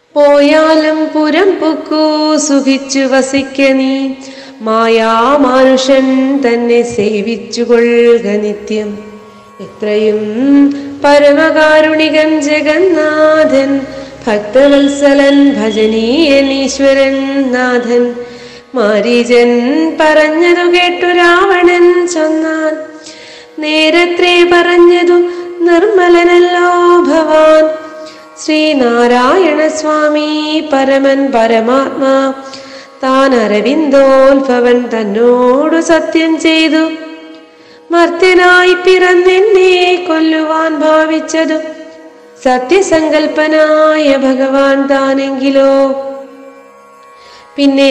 പോയാലും പുരം പൊക്കൂ സുഖിച്ചു വസിക്ക നീ മായാമാനുഷൻ തന്നെ സേവിച്ചു കൊള്ളുക നിത്യം എത്രയും പരമകാരുണികൻ ജഗന്നാഥൻ ഭക്തവത്സലൻ ഭജനീയൻ ഈശ്വരൻ നാഥൻ മാരീജൻ പറഞ്ഞതു കേട്ടു രാവണൻ ചൊന്നാൻ നേരത്രേ പറഞ്ഞതു നിർമ്മലനല്ലോ ഭവാൻ ശ്രീനാരായണ സ്വാമി പരമൻ പരമാത്മാ താൻ അരവിന്ദോത്ഭവൻ തന്നോടു സത്യം ചെയ്തു മർത്യനായി പിറന്നെന്നെ കൊല്ലുവാൻ ഭാവിച്ചതു സത്യസങ്കൽപ്പനായ ഭഗവാൻ താനെങ്കിലോ പിന്നെ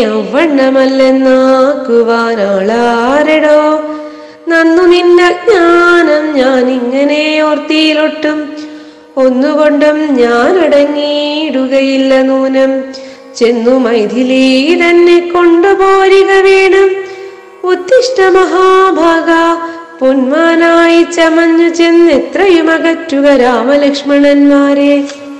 അവണ്ണമല്ലെന്നാക്കുവാനാളാരടോ നന്നു നിന്റെ ജ്ഞാനം ഞാൻ ഇങ്ങനെ ഓർത്തിയിലൊട്ടും ഒന്നുകൊണ്ടും ഞാൻ അടങ്ങിയിടുകയില്ല നൂനം ചെന്നു മൈഥിലി തന്നെ കൊണ്ടുപോരിക വേണം ഉത്തിഷ്ട മഹാഭാഗ പൊന്മാനായി ചമഞ്ഞു ചെന്ന് എത്രയും അകറ്റുക രാമലക്ഷ്മണന്മാരെ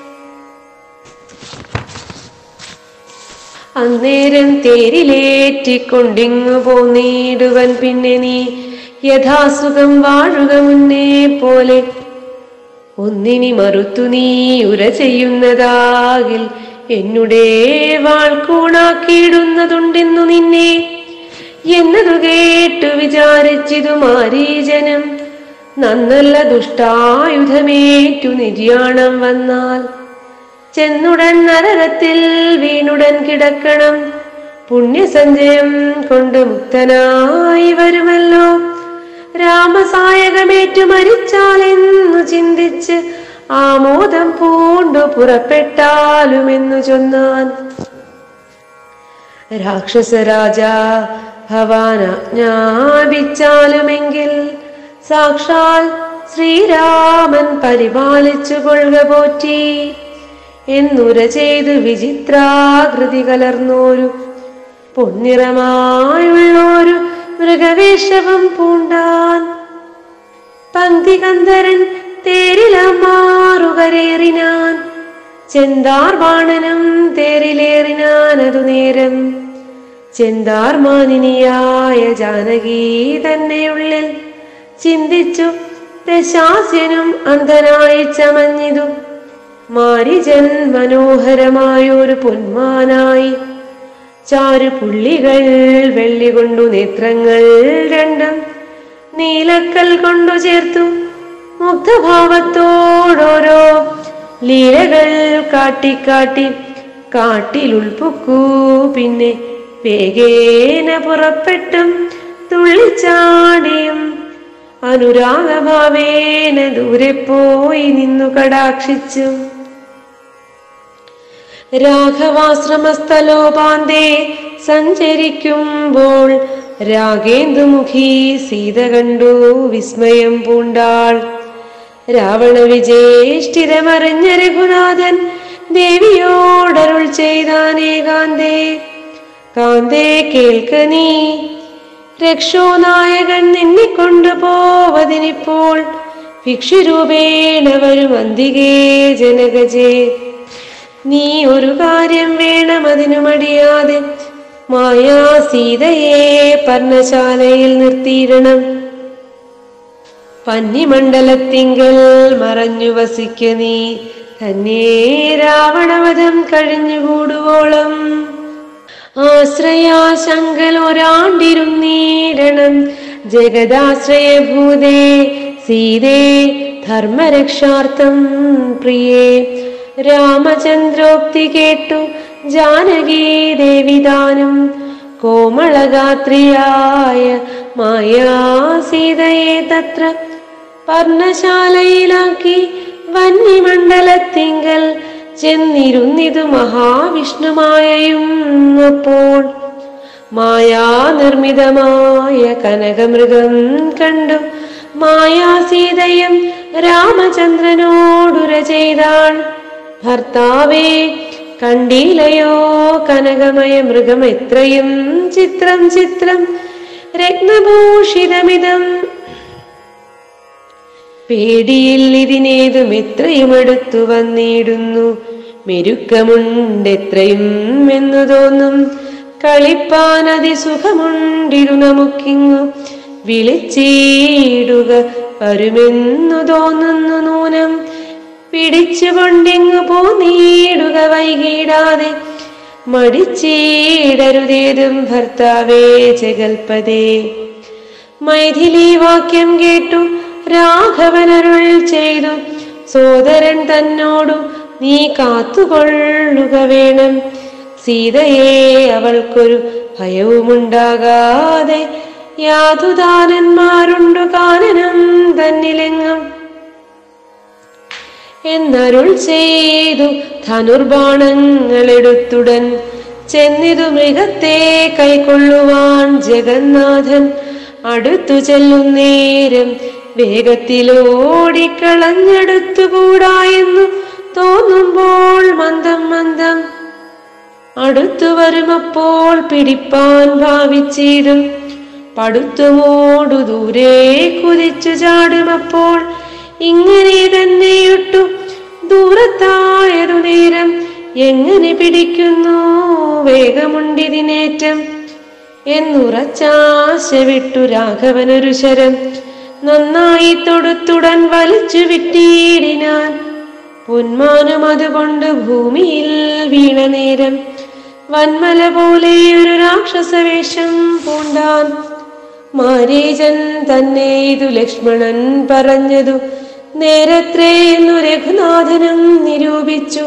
അന്നേരം തേരിലേറ്റിക്കൊണ്ടിങ്ങു പോന്നിടുവൻ പിന്നെ നീ യഥാസുഖം വാഴുക മുന്നേ പോലെ ഒന്നിനി മറുത്തു നീ ഉര ചെയ്യുന്നതാകിൽ എന്നുടെ വാൾക്കൂണാക്കിയിടുന്നതുണ്ടെന്നു നിന്നെ എന്നതു കേട്ടു വിചാരിച്ചിതു മാരീജനം നന്നല്ല ദുഷ്ടായുധമേറ്റു നിര്യാണം വന്നാൽ ചെന്നുടൻ നരകത്തിൽ വീണുടൻ കിടക്കണം പുണ്യസഞ്ചയം കൊണ്ട് മുക്തനായി വരുമല്ലോ രാമസായകമേറ്റു മരിച്ചാലെന്നു ചിന്തിച്ച് ആമോദം പൂണ്ടു പുറപ്പെട്ടാലുമെന്നു ചൊന്നാൻ രാക്ഷസരാജ ഭവാൻ ആജ്ഞാപിച്ചാലുമെങ്കിൽ സാക്ഷാൽ ശ്രീരാമൻ പരിപാലിച്ചു കൊള്ളുക പോറ്റി എന്നുര ചെയ്ത് വിചിത്രാകൃതി കലർന്നോരു പൊന്നിറമായുള്ളൊരു മൃഗവേഷവും പൂണ്ടാൻ പന്തികന്ധരൻ തേരിലമാറുകരേറിനാൻ ചെന്താർ ബാണനും തേരിലേറിനാൻ അതു നേരം ചെന്താർ മാനിനിയായ ജാനകി തന്നെയുള്ളിൽ ചിന്തിച്ചു ദശാസ്യനും അന്ധനായി ചമഞ്ഞിതു മാരിജൻ മനോഹരമായൊരു പൊന്മാനായി ചാരു പുള്ളികൾ വെള്ളി കൊണ്ടു നേത്രങ്ങൾ രണ്ടും നീലക്കൽ കൊണ്ടു ചേർത്തു മുഗ്ധഭാവത്തോടോരോ ലീലകൾ കാട്ടിക്കാട്ടി കാട്ടിലുൾപ്പൊക്കൂ പിന്നെ വേഗേന പുറപ്പെട്ടും തുള്ളിച്ചാടിയും അനുരാഗഭാവേന ദൂരെ പോയി നിന്നു കടാക്ഷിച്ചു രാഘവാശ്രമസ്ഥലോപാന്തേ സഞ്ചരിക്കുമ്പോൾ രാഗേന്ദുമുഖി സീത കണ്ടു വിസ്മയം പൂണ്ടാൾ രാവണ വിജേഷ്ഠിതമറിഞ്ഞ രഘുനാഥൻ ദേവിയോടരുൾ ചെയ്താനേകാന്തേ കാന്തേ കേൾക്ക നീ രക്ഷോനായകൻ നിന്നെ കൊണ്ടുപോവതിനിപ്പോൾ ഭിക്ഷുരൂപേണ വരും അന്തികേ ജനകജേ നീ ഒരു കാര്യം വേണം അതിനു മടിയാതെ മായാ സീതയെ പർണശാലയിൽ നിർത്തിയിടണം പന്നിമണ്ഡലത്തിങ്കൽ മറഞ്ഞു വസിക്ക നീ തന്നെ രാവണവധം കഴിഞ്ഞുകൂടുവോളം ആശ്രയാശങ്കൽ ഒരാണ്ടിരുന്നീടണം ജഗദാശ്രയഭൂതേ സീതേ ധർമ്മരക്ഷാർത്ഥം പ്രിയേ രാമചന്ദ്രോക്തി കേട്ടു ജാനകീ ദേവിദാനം കോമളഗാത്രിയായ മായാ സീതയെ തത്ര പർണശാലയിലാക്കി വന്യമണ്ഡലത്തിങ്കൽ ചെന്നിരുന്നിതു മഹാവിഷ്ണുമായയും അപ്പോൾ മായാനിർമ്മിതമായ കനകമൃഗം കണ്ടു മായാസീതയും രാമചന്ദ്രനോടുര ചെയ്താൾ ഭർത്താവേ കണ്ടീലയോ കനകമയ മൃഗം എത്രയും ചിത്രം ചിത്രം രത്നഭൂഷിതമിതം പേടിയിൽ ഇതിനേതും എത്രയും അടുത്തു വന്നിടുന്നു മെരുക്കമുണ്ടെത്രയും എന്നു തോന്നും കളിപ്പാൻ അതിസുഖമുണ്ടിരു നമുക്കിങ്ങു വിളിച്ചിടുക വരുമെന്നു തോന്നുന്നു നൂനം പിടിച്ചുകൊണ്ടിങ്ങു പോന്നീടുക വൈകിടാതെ മടിച്ചീടരുതേതും ഭർത്താവേ ജഗൽപതേ മൈഥിലി വാക്യം കേട്ടു രാഘവനരുൾ ചെയ്തു സോദരൻ തന്നോടു നീ കാത്തുകൊള്ളുക വേണം സീതയെ അവൾക്കൊരു ഭയവുമുണ്ടാകാതെ യാതുദാനന്മാരുണ്ടു കാനനം തന്നിലെങ്ങും എന്നരുൾ ചെയ്തു ധനുർബാണങ്ങളെടുത്തുടൻ ചെന്നിതു മൃഗത്തെ കൈക്കൊള്ളുവാൻ ജഗന്നാഥൻ അടുത്തു ചെല്ലുന്നേരം വേഗത്തിലോടിക്കളഞ്ഞടുത്തുകൂടാ എന്നു തോന്നുമ്പോൾ മന്ദം മന്ദം അടുത്തു വരുമപ്പോൾ പിടിപ്പാൻ ഭാവിച്ചിടും പടുത്തുമോടു ദൂരെ കുതിച്ചു ചാടുമപ്പോൾ ഇങ്ങനെ തന്നെയിട്ടു ദൂരത്തായതു നേരം എങ്ങനെ പിടിക്കുന്നു വേഗമുണ്ടിതിനേറ്റം എന്നുറച്ചാശ വിട്ടു രാഘവനൊരു ശരം നന്നായി തൊടുത്തുടൻ വലിച്ചു വിട്ടിടിനാൻ പൊന്മാനം അതുകൊണ്ട് ഭൂമിയിൽ വീണ നേരം വന്മല പോലെ ഒരു രാക്ഷസവേഷം പൂണ്ടാൻ മാരീജൻ തന്നെ ഇതു ലക്ഷ്മണൻ പറഞ്ഞതു നേരത്രേ എന്നു രഘുനാഥനും നിരൂപിച്ചു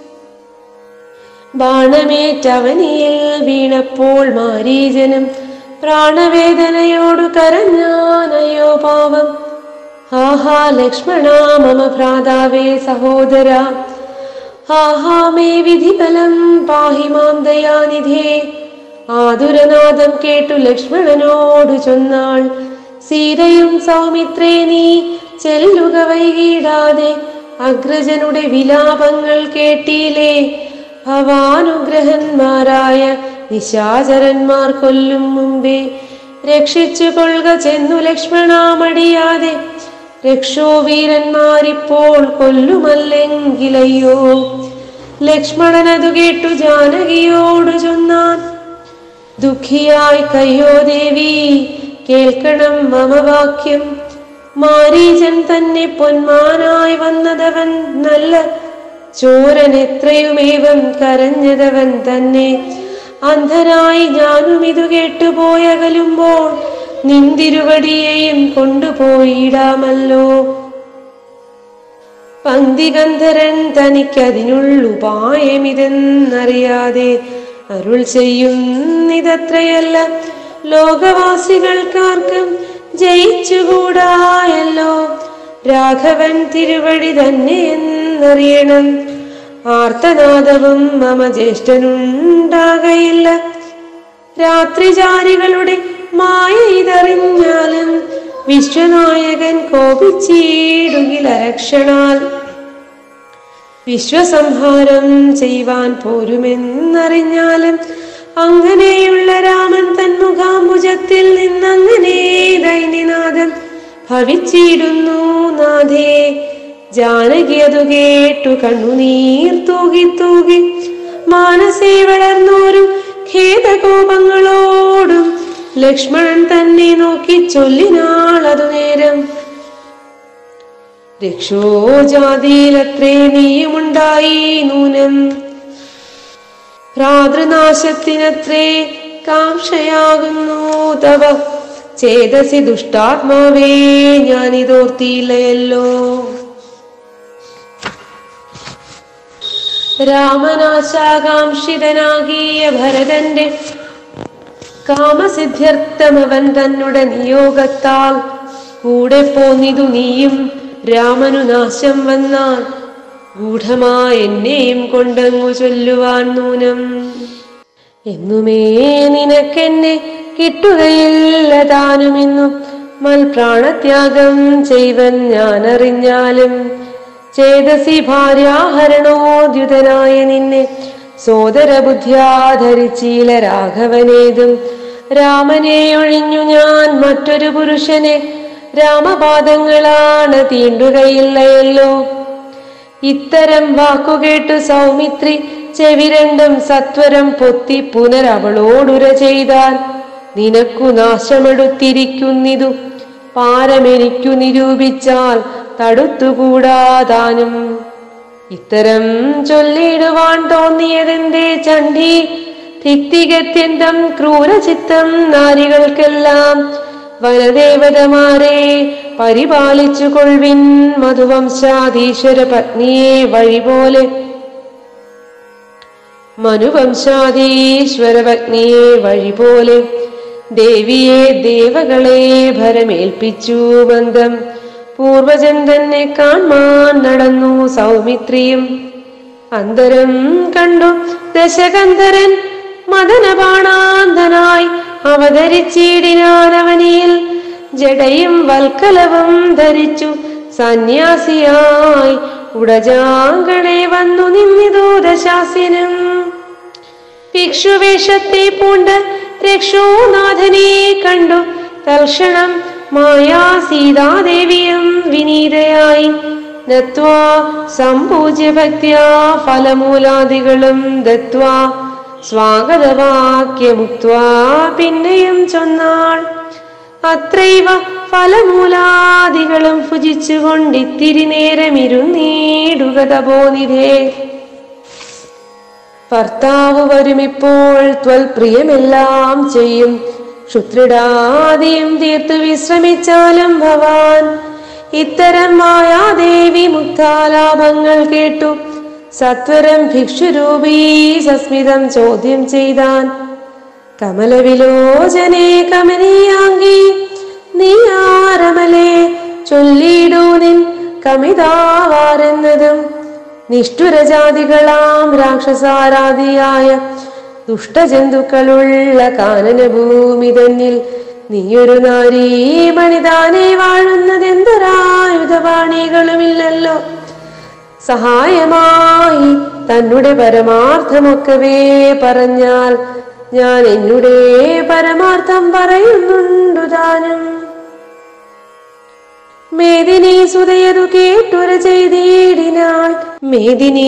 ബാണമേറ്റവനിയിൽ വീണപ്പോൾ മാരീജനും പ്രാണവേദനയോടു കരഞ്ഞാനയോ പാവം ആഹാ ലക്ഷ്മണ മമ ഭ്രാതാവേ സഹോദര ആഹാ മേ വിധിഫലം പാഹി മാം ദയാനിധേ ആതുരനാദം കേട്ടു ലക്ഷ്മണനോട് ചൊന്നാൾ സീതയും സൗമിത്രേ നീ ചെല്ലുക വൈകിടാതെ അഗ്രജനുടെ വിലാപങ്ങൾ കേട്ടില്ലേ ഭവാനുഗ്രഹന്മാരായ നിശാചരന്മാർ കൊല്ലും മുമ്പേ രക്ഷിച്ചു കൊള്ളുക ചെന്നു ലക്ഷ്മണാമടിയാതെ രക്ഷോ വീരന്മാരിപ്പോൾ കൊല്ലുമല്ലെങ്കിലയ്യോ ലക്ഷ്മണനതു കേട്ടു ജാനകിയോടു ചൊന്നാൻ ദുഃഖിയായി കയ്യോ ദേവി കേൾക്കണം മമ വാക്യം മാരീചൻ തന്നെ പൊന്മാനായി വന്നതവൻ നല്ല ചോരൻ എത്രയുമേവം കരഞ്ഞതവൻ തന്നെ അന്ധനായി ഞാനും ഇതു കേട്ടുപോയകലുമ്പോൾ നിന്തിരുവടിയെയും കൊണ്ടുപോയിടാമല്ലോ പന്തിഗന്ധരൻ തനിക്കതിനുള്ളുപായമിതെന്നറിയാതെ അരുൾ ചെയ്യുന്നിതത്രയല്ല ലോകവാസികൾക്കാർക്കും ജയിച്ചുകൂടായല്ലോ രാഘവൻ തിരുവടി തന്നെ എന്നറിയണം ആർത്തനാദവും മമ ജ്യേഷ്ഠനുണ്ടാകയില്ല രാത്രിചാരികളുടെ മായ ഇതറിഞ്ഞാലും വിശ്വനായകൻ കോപിച്ചിടുകിൽ അരക്ഷണാൽ വിശ്വസംഹാരം ചെയ്യുവാൻ പോരുമെന്നറിഞ്ഞാലും അങ്ങനെയുള്ള രാമൻ തൻ മുഖാംബുജത്തിൽ നിന്നങ്ങനെ ദൈന്യനാഥൻ ഭവിച്ചിടുന്നു നാഥേ ജാനകി അതു കേട്ടു കണ്ണുനീർ തൂകി തൂകി മാനസേ വളർന്നോരും ഖേദകോപങ്ങളോടും ലക്ഷ്മണൻ തന്നെ നോക്കി ചൊല്ലിനാൾ അതു നേരം രക്ഷോജാതിയിലത്രേ നീയുമുണ്ടായി നൂനം ഭ്രാതൃനാശത്തിനത്രേ കാംക്ഷയാകുന്നു തവ ചേതസി ദുഷ്ടാത്മാവേ ഞാനിതോർത്തിയില്ലയല്ലോ രാമനാശാകാംക്ഷിതനാകിയ ഭരതന്റെ കാമസിദ്ധ്യർത്ഥമവൻ തന്നുടെ നിയോഗത്താൽ കൂടെ പോന്നിതു നീയും രാമനു നാശം വന്നാൽ ഗൂഢമായ എന്നെയും കൊണ്ടങ്ങു ചൊല്ലുവാൻ നൂനം എന്നുമേ നിനക്കെന്നെ കിട്ടുകയില്ല താനുമെന്നും മൽപ്രാണത്യാഗം ചെയ്വൻ ഞാൻ അറിഞ്ഞാലും ചേതസി ഭാര്യാഹരണോദ്യുതനായ നിന്നെ സോദര ബുദ്ധ്യാധരിച്ചീല രാഘവനേതും രാമനെ ഒഴിഞ്ഞു ഞാൻ മറ്റൊരു പുരുഷനെ രാമപാദങ്ങളാണ് തീണ്ടുകയില്ലയല്ലോ ഇത്തരം വാക്കുകേട്ടു സൗമിത്രി ചെവിരണ്ടും സത്വരം പൊത്തി പുനരവളോടുര ചെയ്താൽ നിനക്കു നാശമെടുത്തിരിക്കുന്നിതു പാരമെനിക്കു നിരൂപിച്ചാൽ തടുത്തുകൂടാതാനും ഇത്തരം ചൊല്ലിടുവാൻ തോന്നിയതെന്തേ ചണ്ഡി ധിക്തികത്യന്തം ക്രൂരചിത്തം നാരികൾക്കെല്ലാം വനദേവതമാരെ പരിപാലിച്ചു കൊൾവിൻ മധുവംശാധീശ്വര പത്നിയെ വഴിപോലെ മനുവംശാധീശ്വര പത്നിയെ വഴിപോലെ ദേവിയെ ദേവകളെ ഭരമേൽപ്പിച്ചു ബന്ധം പൂർവജൻ തന്നെ കാണാൻ നടന്നു സൗമിത്രിയും അന്തരം കണ്ടു ദശകന്ധരൻ മദനപാണാന്തനായി അവതരിച്ചിടിനാൻ അവനിയിൽ ജടയും വൽക്കലവും ധരിച്ചു സന്യാസിയായി ഉടജാങ്കണെ വന്നു നിന്നിതു ദശാസ്യനും ഭിക്ഷുവേഷത്തെ പൂണ്ട് രക്ഷോനാഥനെ കണ്ടു തൽക്ഷണം മായാ സീതാദേവിയും വിനീതയായി ദത്വാ സമ്പൂജ്യ ഭക്ത്യാ ഫലമൂലാദികളും ദത്വാ സ്വാഗതവാക്യമുക്വാ പിന്നെയും ചൊന്നാൾ അത്രൈവ ഫലമൂലാദികളും ഭുജിച്ചുകൊണ്ടിത്തിരി നേരമിരുന്നീടുക തപോനിധേ ഭർത്താവ് വരുമിപ്പോൾ ത്വൽ പ്രിയമെല്ലാം ചെയ്യും ക്ഷുത്രിടാദിയും തീർത്തു വിശ്രമിച്ചാലും ഭവാൻ ഇത്തരം മായാദേവി മുക്താലാഭങ്ങൾ കേട്ടു സത്വരം ഭിക്ഷുരൂപീ സസ്മിതം ചോദ്യം ചെയ്താൻ കമലവിലോചനെ കമനീയാങ്കി നീ ആരമലേ ചൊല്ലിയിടൂ നിൻ കമിതാവാരെന്നതും നിഷ്ഠുരജാതികളാം രാക്ഷസാരാധിയായ ദുഷ്ടജന്തുക്കളുള്ള കാനനഭൂമി തന്നിൽ നീയൊരു നാരീ മണിതാനെ വാഴുന്നതെന്തൊരായുധപാണികളുമില്ലല്ലോ സഹായമായി തന്നുടെ പരമാർത്ഥമൊക്കവേ പറഞ്ഞാൽ ഞാൻ എന്നുടെ പരമാർത്ഥം പറയുന്നുണ്ടു താനും മേദിനി സുതയതു കേട്ടുര ചെയ്തേടിനാൾ മേദിനി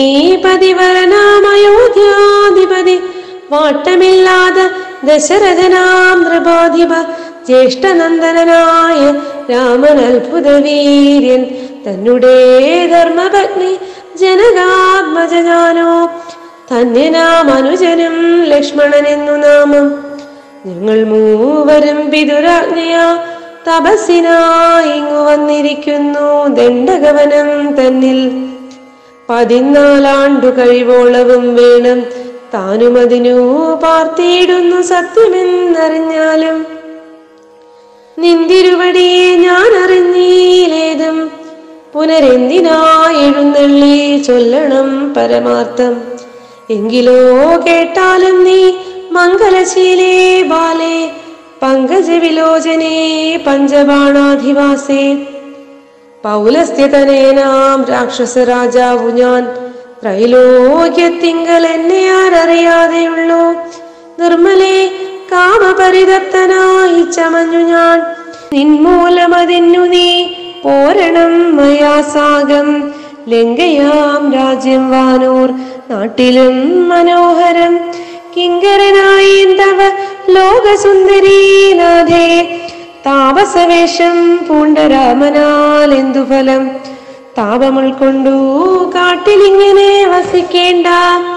പതിവരനാമയോധ്യാധിപതി വാട്ടമില്ലാതെ ദശരഥനാം നൃപാധിപ ജ്യേഷ്ഠനന്ദനായ രാമൻ അത്ഭുത വീര്യൻ തന്നുടെ ധർമ്മപത്നി ജനകാത്മജാനോ ധന്യനാം അനുജനും ലക്ഷ്മണൻ എന്നു നാമം ഞങ്ങൾ മൂവരും പിതുരാജ്ഞയാ തപസ്സിനായി ഇങ്ങു വന്നിരിക്കുന്നു ദണ്ഡകവനം തന്നിൽ പതിനാലാണ്ടു കഴിവോളവും വേണം താനും അതിനു പാർത്തിയിടുന്നു സത്യമെന്നറിഞ്ഞാലും നിന്തിരുവടിയെ ഞാൻ അറിഞ്ഞീലേതും പുനരെന്തിനായി എഴുന്നള്ളി ചൊല്ലണം പരമാർത്ഥം എങ്കിലോ കേട്ടാലും നീ മംഗലശീലേ ബാലേ പങ്കജവിലോചനേ പഞ്ചബാണാധിവാസേ പൗലസ്ത്യതനേനാം രാക്ഷസ രാജാവു ഞാൻ ത്രൈലോക്യത്തിങ്കൽ എന്നെ ആരറിയാതെയുള്ളൂ നിർമ്മലേ കാമപരിതപ്തനായി ചമഞ്ഞു ഞാൻ നിന്മൂലമതിന്നു നീ പോരണം മയാസാഗം ലങ്കയാം രാജ്യം വാനൂർ നാട്ടിലും മനോഹരം കിങ്കരനായി തവ ലോകസുന്ദരീനാഥേ താപസവേഷം പൂണ്ട രാമനാൽ എന്തു ഫലം താപമുൾക്കൊണ്ടു കാട്ടിലിങ്ങനെ വസിക്കേണ്ട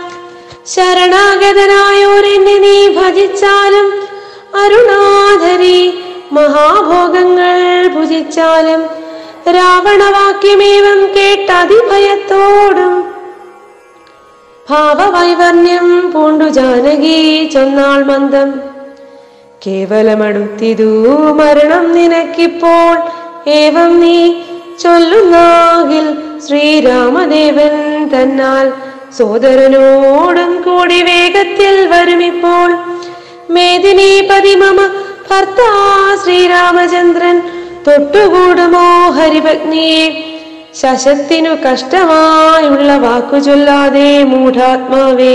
ശരണാഗതനായോരെന്നെ നീ ഭജിച്ചാലും അരുണാധരി മഹാഭോഗങ്ങൾ ഭുജിച്ചാലും രാവണവാക്യമേവം കേട്ട അതിഭയത്തോടും ഭാവവൈവർണ്യം പൂണ്ടു ജാനകി ചൊന്നാൾ മന്ദം കേവലമടുത്തിതു മരണം നിനക്കിപ്പോൾ ഏവം നീ ചൊല്ലുന്നാകിൽ ശ്രീരാമദേവൻ തന്നാൽ സോദരനോടും കൂടി വേഗത്തിൽ വരുമിപ്പോൾ മേദിനി പതിമമ ഭർത്താ ശ്രീരാമചന്ദ്രൻ തൊട്ടുകൂടുമോ ഹരിപത്നിയെ ശശത്തിനു കഷ്ടമായുള്ള വാക്കു ചൊല്ലാതെ മൂഢാത്മാവേ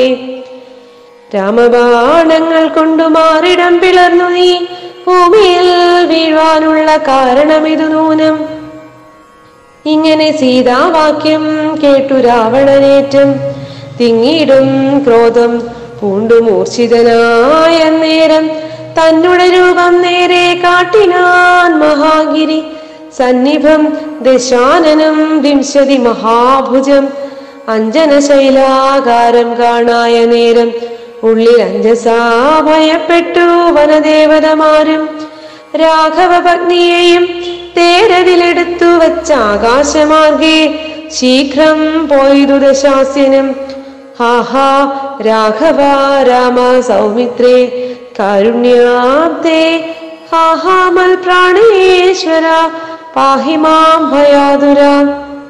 രാമബാണങ്ങൾ കൊണ്ടു മാറിടം പിളർന്നു നീ ഭൂമിയിൽ വീഴാനുള്ള കാരണമിതു നൂനം ഇങ്ങനെ സീതാവാക്യം കേട്ടു രാവണനേറ്റം തിങ്ങിയിടും ക്രോധം പൂണ്ടു മൂർച്ഛിതനായ നേരം തന്നുടെ രൂപം നേരെ കാട്ടിനാൻ മഹാഗിരി സന്നിഭം ദശാനനം വിംശതി മഹാഭുജം അഞ്ജന ശൈലാകാരം കാണായ നേരം ഉള്ളിൽ അഞ്ജസാ ഭയപ്പെട്ടു വനദേവതമാരും രാഘവ പത്നിയെയും തേരതിലെടുത്തു വച്ച ആകാശമാർഗേ ശീഘ്രം പോയതു ദശാസ്യനും ഹാഹാ രാഘവ രാമ സൗമിത്രേ കാരുണ്യാബ്ദേ ഹാഹാമൽ പ്രാണേശ്വര പാഹി മാം ഭയാതുരാം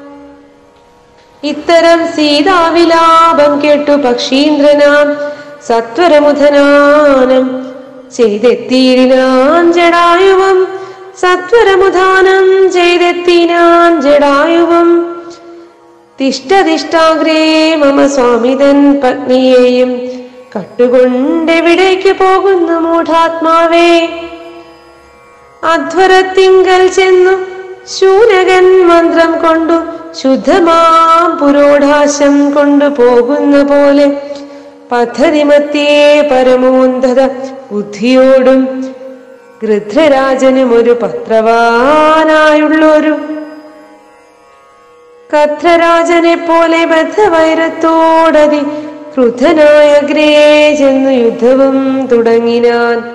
ഇത്തരം സീതാവിലാപം കേട്ടു പക്ഷീന്ദ്രനാം സത്വരമുധനാനം ചെയ്തെത്തിയിനാൻ ജടായുവം സത്വരമുധാനം ചെയ്തെത്തിനാൻ ജടായുവം തിഷ്ടതിഷ്ടാഗ്രേ മമ സ്വാമിതൻ പത്നിയെയും കട്ടുകൊണ്ടെവിടേക്ക് പോകുന്നു മൂഢാത്മാവേ അധ്വരത്തിങ്കൽ ചെന്നു ശൂരകൻ മന്ത്രം കൊണ്ടു ശുദ്ധമാം പുരോടാശം കൊണ്ടു പോകുന്ന പോലെ പദ്ധതിമത്തിയെ പരമോന്ധത ബുദ്ധിയോടും ഗൃധ്രരാജനും ഒരു പത്രവാനായുള്ളൊരു കത്രരാജനെ പോലെ ബദ്ധവൈരത്തോടതി ക്രുദ്ധനായ അഗ്രേ ചെന്നു യുദ്ധവും തുടങ്ങിനാൻ